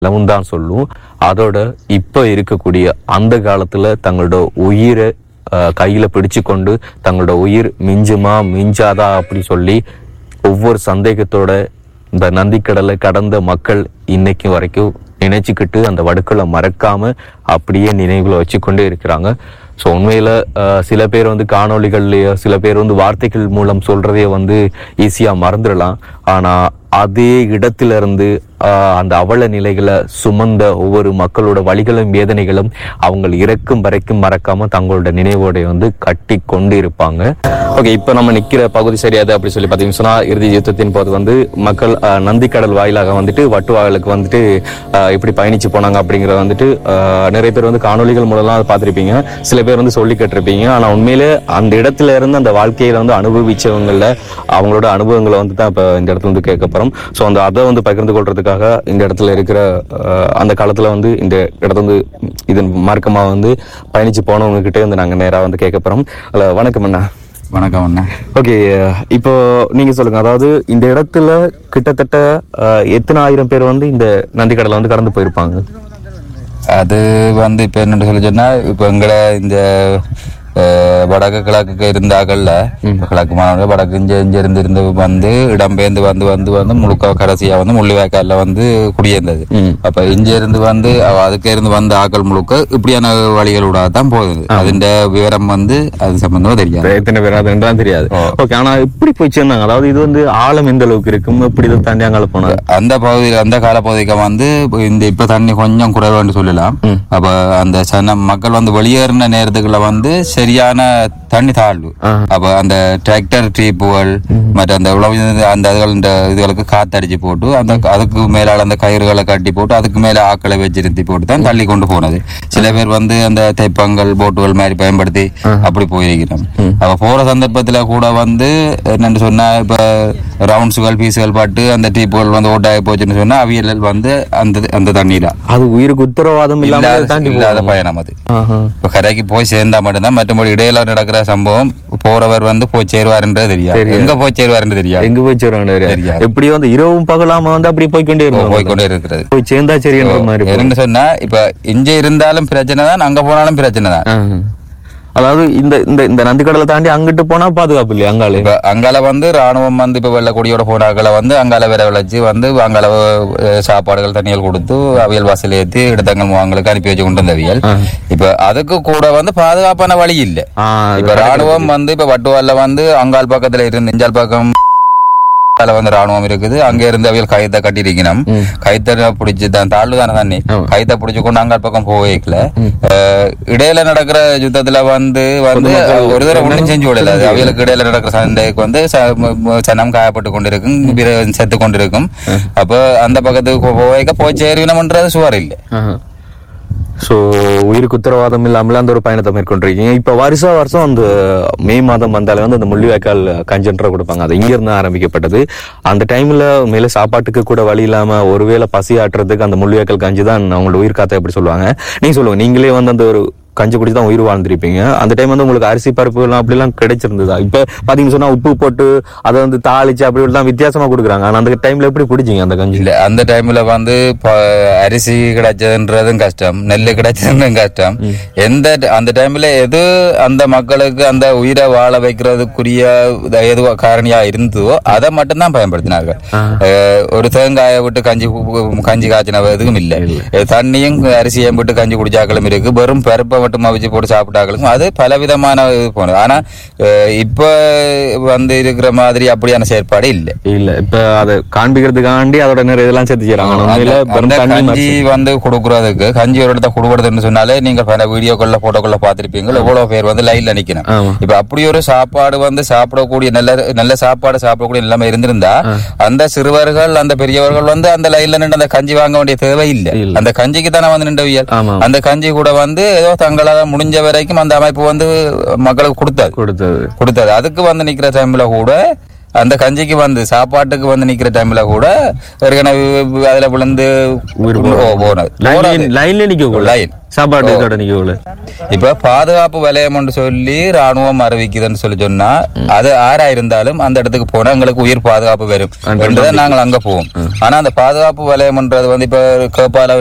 லவும் தான் சொல்லும் அதோட இப்ப இருக்கக்கூடிய அந்த காலத்துல தங்களோட உயிரை அஹ், கையில பிடிச்சு கொண்டு தங்களோட உயிர் மிஞ்சுமா மிஞ்சாதா அப்படி சொல்லி ஒவ்வொரு சந்தேகத்தோட இந்த நந்திக்கடலை கடந்த மக்கள் இன்னைக்கு வரைக்கும் நினைச்சுக்கிட்டு அந்த வடுக்களை மறக்காம அப்படியே நினைவுல வச்சுக்கொண்டே இருக்கிறாங்க ஸோ உண்மையில அஹ், சில பேர் வந்து காணொளிகள்லயோ சில பேர் வந்து வார்த்தைகள் மூலம் சொல்றதையே வந்து ஈஸியா மறந்துடலாம் ஆனா அதே இடத்துல இருந்து ஆஹ், அந்த அவல நிலைகளை சுமந்த ஒவ்வொரு மக்களோட வழிகளும் வேதனைகளும் அவங்க இறக்கும் வரைக்கும் மறக்காம தங்களோட நினைவோட வந்து கட்டி கொண்டு இருப்பாங்க ஓகே இப்போ நம்ம நிக்கிற பகுதி சரியாது அப்படி சொல்லி பார்த்தீங்கன்னு சொன்னா இறுதி யுத்தத்தின் போது வந்து மக்கள் ஆஹ், நந்திக்கடல் வாயிலாக வந்துட்டு வட்டுவாகலுக்கு வந்துட்டு ஆஹ், எப்படி பயணிச்சு போனாங்க அப்படிங்கறத வந்துட்டு ஆஹ், நிறைய பேர் வந்து காணொளிகள் மூலம்லாம் அதை பார்த்திருப்பீங்க சில பேர் வந்து சொல்லி கேட்டிருப்பீங்க ஆனா உண்மையிலே அந்த இடத்துல இருந்து அந்த வாழ்க்கையில வந்து அனுபவிச்சவங்கள அவங்களோட அனுபவங்களை வந்து தான் இப்ப இந்த இடத்துல வந்து கேட்க போறோம் ஸோ அந்த அதை வந்து பகிர்ந்து கொள்றதுக்காக இந்த இடத்துல இருக்கிற ஆஹ், அந்த காலத்துல வந்து இந்த இடத்துல வந்து இதன் மார்க்கமா வந்து பயணிச்சு போனவங்க கிட்டே வந்து நாங்க நேரா வந்து கேட்க போறோம் அல்ல, வணக்கம் அண்ணா வணக்கம் அண்ணா ஓகே இப்போ நீங்க சொல்லுங்க அதாவது இந்த இடத்துல கிட்டத்தட்ட ஆஹ், எத்தனை ஆயிரம் பேர் வந்து இந்த நந்திக்கடலை வந்து கடந்து போயிருப்பாங்க அது வந்து இப்ப என்ன சொல்லி சொன்னா இப்ப எங்களை இந்த அஹ், வடக்கு கிழக்கு இருந்தாக்கள்ல கிழக்கு மாநில வடக்கு இங்க இங்க இருந்து இருந்து வந்து இடம்பெயர்ந்து வந்து வந்து வந்து முழுக்க கடைசியா வந்து முள்ளிவாய்க்கால்ல வந்து குடியிருந்தது அப்ப இங்க இருந்து வந்து அவ அதுக்கு இருந்து வந்த ஆக்கள் முழுக்க இப்படியான வழிகளோட தான் போகுது அதிண்ட விவரம் வந்து அது சம்பந்தமா தெரியாது எத்தனை பேர் அதுதான் தெரியாது ஓகே ஆனா எப்படி போய் சேர்ந்தாங்க அதாவது இது வந்து ஆழம் எந்த அளவுக்கு இருக்கும் எப்படி இதை தாண்டி அங்கால போனாங்க அந்த பகுதி அந்த காலப்பகுதிக்கு வந்து இந்த இப்ப தண்ணி கொஞ்சம் குறைவான்னு சொல்லலாம் அப்ப அந்த சன மக்கள் வந்து வெளியேறின நேரத்துக்குள்ள வந்து சரியான தண்ணி தாழ்வு அப்ப அந்த டிராக்டர் டீப்புகள் மற்ற அந்த உழவு அந்த அதுகள் இந்த இதுகளுக்கு காத்தடிச்சு போட்டு அந்த அதுக்கு மேலால அந்த கயிறுகளை கட்டி போட்டு அதுக்கு மேல ஆக்களை வச்சு நிறுத்தி போட்டு தான் தள்ளி கொண்டு போனது சில பேர் வந்து அந்த தெப்பங்கள் போட்டுகள் மாதிரி பயன்படுத்தி அப்படி போயிருக்கிறோம் அப்ப போற சந்தர்ப்பத்துல கூட வந்து என்னன்னு சொன்னா இப்ப ரவுண்ட்ஸுகள் பீஸுகள் பட்டு அந்த டீப்புகள் வந்து ஓட்டாகி போச்சுன்னு சொன்னா அவியல் வந்து அந்த அந்த தண்ணியில அது உயிருக்கு உத்தரவாதம் இல்லாம இல்லாத அதை தாண்டி இல்லாத போகணும். பயணம் அது ஆஹா. இப்ப கரைக்கு போய் சேர்ந்தா மட்டும்தான் மற்றபடி இடையில நடக்கிற சம்பவம் போறவர் வந்து போய் சேருவாருன்றது தெரியாது எங்க போய் சேருவாருன்னு தெரியாது எங்க போய் சேருவாங்க தெரியாது. எப்படியோ வந்து இரவும் பகலாம வந்து அப்படி போய்க்கொண்டே இருக்கும் போய்க்கொண்டே இருக்கிறது போய் சேர்ந்தா சரின்ற மாதிரி போகும். என்ன சொன்னா இப்ப இங்க இருந்தாலும் பிரச்சனை தான் அங்க போனாலும் பிரச்சனை தான் ஆஹா. அதாவது இந்த இந்த இந்த நந்திக்கடலை தாண்டி அங்கிட்டு போனா பாதுகாப்பு இல்லையா அங்காலே இப்ப அங்கால வந்து ராணுவம் வந்து இப்ப வெள்ளக்கூடியோட போனாக்களை வந்து அங்கால வேற விளைச்சு வந்து அங்கால அஹ், சாப்பாடுகள் தண்ணிகள் கொடுத்து அவியல் வாசல் ஏத்தி இடத்தங்கள் முகாங்களுக்கு அனுப்பி வச்சு கொண்டு வந்தவியல் இப்ப அதுக்கு கூட வந்து பாதுகாப்பான வழி இல்ல ஆ, இப்ப ராணுவம் வந்து இப்ப வட்டுவால்ல வந்து அங்கால் பக்கத்துல இருந்து இஞ்சால் பக்கம் அதுல வந்து ராணுவம் இருக்குது அங்க இருந்து அவியல் கயத்தை கட்டிருக்கணும் கயத்தை பிடிச்சு தான் தாழ்வு தானே தண்ணி கயத்தை பிடிச்சு கொண்டு அங்கால் பக்கம் போவேக்கல இடையில நடக்கிற யுத்தத்துல வந்து வந்து ஒரு தடவை ஒண்ணும் செஞ்சு விடல அது அவியலுக்கு இடையில நடக்கிற சண்டைக்கு வந்து ச- ம- ம- சனம் காயப்பட்டு கொண்டிருக்கும் பிற செத்து கொண்டிருக்கும் அப்ப அந்த பக்கத்துக்கு போவேக்க போய் சேருவினம்ன்றது சுவர் இல்லை ஸோ உயிருக்கு உத்தரவாதம் இல்லாமல் அந்த ஒரு பயணத்தை மேற்கொண்டிருக்கீங்க இப்ப வருஷ வருஷம் அந்த மே மாதம் வந்தாலே வந்து அந்த முள்ளிவாய்க்கால் கஞ்சன்ற கொடுப்பாங்க அது இங்க இருந்து ஆரம்பிக்கப்பட்டது அந்த டைம்ல மேல சாப்பாட்டுக்கு கூட வழி இல்லாம ஒருவேளை பசி ஆட்டுறதுக்கு அந்த முள்ளிவாய்க்கால் கஞ்சி தான் அவங்களோட உயிர் காத்த எப்படி சொல்லுவாங்க நீங்க சொல்லுங்க நீங்களே வந்து அந்த ஒரு கஞ்சி குடிச்சு தான் உயிர் வாழ்ந்திருப்பீங்க அந்த டைம் வந்து உங்களுக்கு அரிசி பருப்பு எல்லாம் அப்படிலாம் கிடைச்சிருந்ததா இப்ப பாத்தீங்கன்னு சொன்னா உப்பு போட்டு அதை வந்து தாளிச்சு அப்படி எல்லாம் வித்தியாசமா கொடுக்குறாங்க ஆனா அந்த டைம்ல எப்படி பிடிச்சீங்க அந்த கஞ்சி இல்ல அந்த டைம்ல வந்து ப- அரிசி கிடைச்சதுன்றதும் கஷ்டம் நெல் கிடைச்சதும் கஷ்டம் எந்த ட- அந்த டைம்ல எது அந்த மக்களுக்கு அந்த உயிரை வாழ வைக்கிறதுக்குரிய இத- எது காரணியா இருந்ததோ அதை மட்டும்தான் பயன்படுத்தினார்கள் அஹ், ஒரு தேங்காயை விட்டு கஞ்சி கு- கு- கஞ்சி காய்ச்சின எதுவும் இல்ல அஹ், தண்ணியும் அரிசியும் விட்டு கஞ்சி குடிச்சாக்களும் இருக்கு வெறும் பருப்பை மட்டும் அவிச்சு போட்டு சாப்பிட்டாக்களும் அது பலவிதமான இது போனது ஆனா அஹ், இப்ப வந்து இருக்கிற மாதிரி அப்படியான செயற்பாடு இல்லை இல்ல இப்ப அதை காண்பிக்கிறதுக்காண்டி அதோட நிறைய இதெல்லாம் சேர்த்து செய்யறாங்க ஆனா உண்மையில அந்த- வெறும் அந்த தண்ணி கஞ்சி வந்து கொடுக்கறதுக்கு கஞ்சி ஒரு இடத்த கொடுக்கறதுன்னு சொன்னாலே நீங்க பல வீடியோக்கள்ல போட்டோக்கள்ல பாத்திருப்பீங்க எவ்வளவு பேர் வந்து லைன்ல நிக்கணும் ஆமா. இப்ப அப்படி ஒரு சாப்பாடு வந்து சாப்பிடக்கூடிய நல்ல நல்ல சாப்பாடு சாப்பிடக்கூடிய நிலைமை இருந்திருந்தா அந்த சிறுவர்கள் அந்த பெரியவர்கள் வந்து அந்த லைன்ல நின்று அந்த கஞ்சி வாங்க வேண்டிய தேவை இல்ல இல்ல. அந்த கஞ்சிக்கு தானே வந்து நின்றவியல் ஆமா. அந்த கஞ்சி கூட வந்து ஏதோ தங்களால முடிஞ்ச வரைக்கும் அந்த அமைப்பு வந்து மக்களுக்கு கொடுத்தாது கொடுத்தது கொடுத்தது அதுக்கு வந்து நிக்கிற டைம்ல கூட அந்த கஞ்சிக்கு வந்து சாப்பாட்டுக்கு வந்து நிக்கிற டைம்ல கூட ஏற்கனவே அதுல விழுந்து ஓ, போனது லைன்ல லைன்ல நிக்க கூட லைன் சாப்பாடு கடை நிக்க கூட இப்ப பாதுகாப்பு வலயம் சொல்லி ராணுவம் அறிவிக்குதுன்னு சொல்லி சொன்னா அது ஆறா இருந்தாலும் அந்த இடத்துக்கு போனா எங்களுக்கு உயிர் பாதுகாப்பு வரும் என்றுதான் நாங்கள் அங்க போவோம் ஆனா அந்த பாதுகாப்பு வலயம்ன்றது வந்து இப்ப கேப்பால